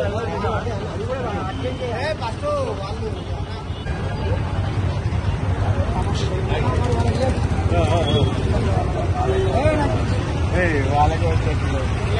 వాళ్ళకి వచ్చేట్లు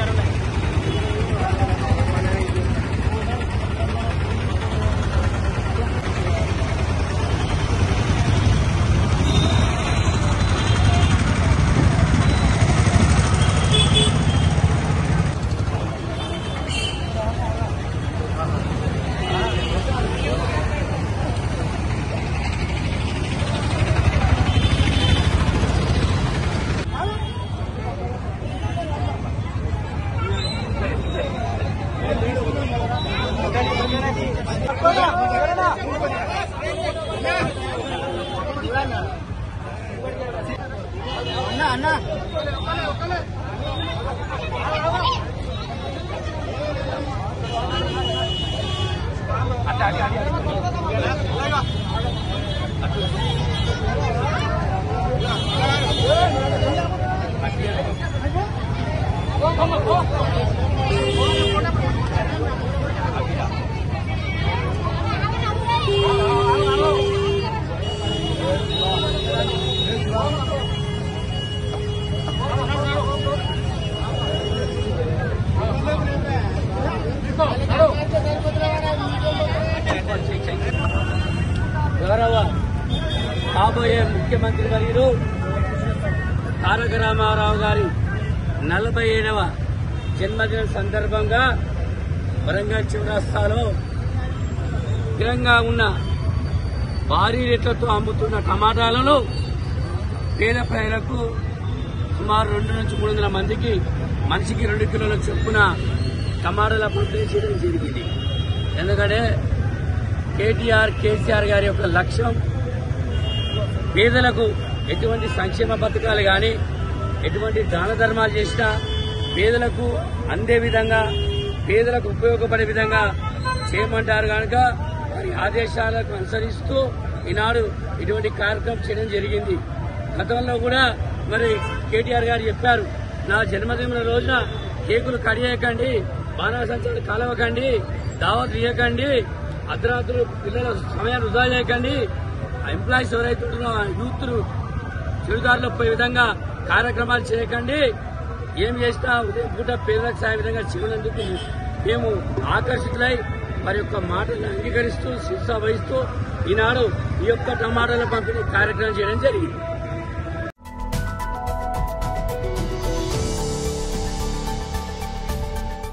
గౌరవ కాబోయే ముఖ్యమంత్రి వర్యులు తారక రామారావు గారి నలభై ఏడవ జన్మదిన సందర్భంగా వరంగల్ చివరస్తాలో స్థిరంగా ఉన్న భారీ రేట్లతో అమ్ముతున్న టమాటాలను పేద ప్రజలకు సుమారు రెండు నుంచి మూడు వందల మందికి మనిషికి రెండు కిలోల చొప్పున టమాటాల పంపిణీ చేయడం జరిగింది ఎందుకంటే కేటీఆర్ కేసీఆర్ గారి యొక్క లక్ష్యం పేదలకు ఎటువంటి సంక్షేమ పథకాలు కానీ ఎటువంటి దాన ధర్మాలు చేసినా పేదలకు అందే విధంగా పేదలకు ఉపయోగపడే విధంగా చేయమంటారు కనుక వారి ఆదేశాలకు అనుసరిస్తూ ఈనాడు ఇటువంటి కార్యక్రమం చేయడం జరిగింది గతంలో కూడా మరి కేటీఆర్ గారు చెప్పారు నా జన్మదిన రోజున కేకులు కడియకండి బాణాసంచాలు కలవకండి దావత్ ఇవ్వకండి అర్ధరాత్రులు పిల్లల సమయాన్ని వృధా చేయకండి ఎంప్లాయీస్ ఎవరైతే ఉన్నారో యూత్ చెడుదారిలో పోయే విధంగా కార్యక్రమాలు చేయకండి ఏం చేసినా ఉదయం పూట పేదలకు సాయ విధంగా చేయనందుకు మేము ఆకర్షితులై వారి యొక్క మాటలను అంగీకరిస్తూ శిక్ష వహిస్తూ ఈనాడు ఈ యొక్క టమాటాల పంపిణీ కార్యక్రమం చేయడం జరిగింది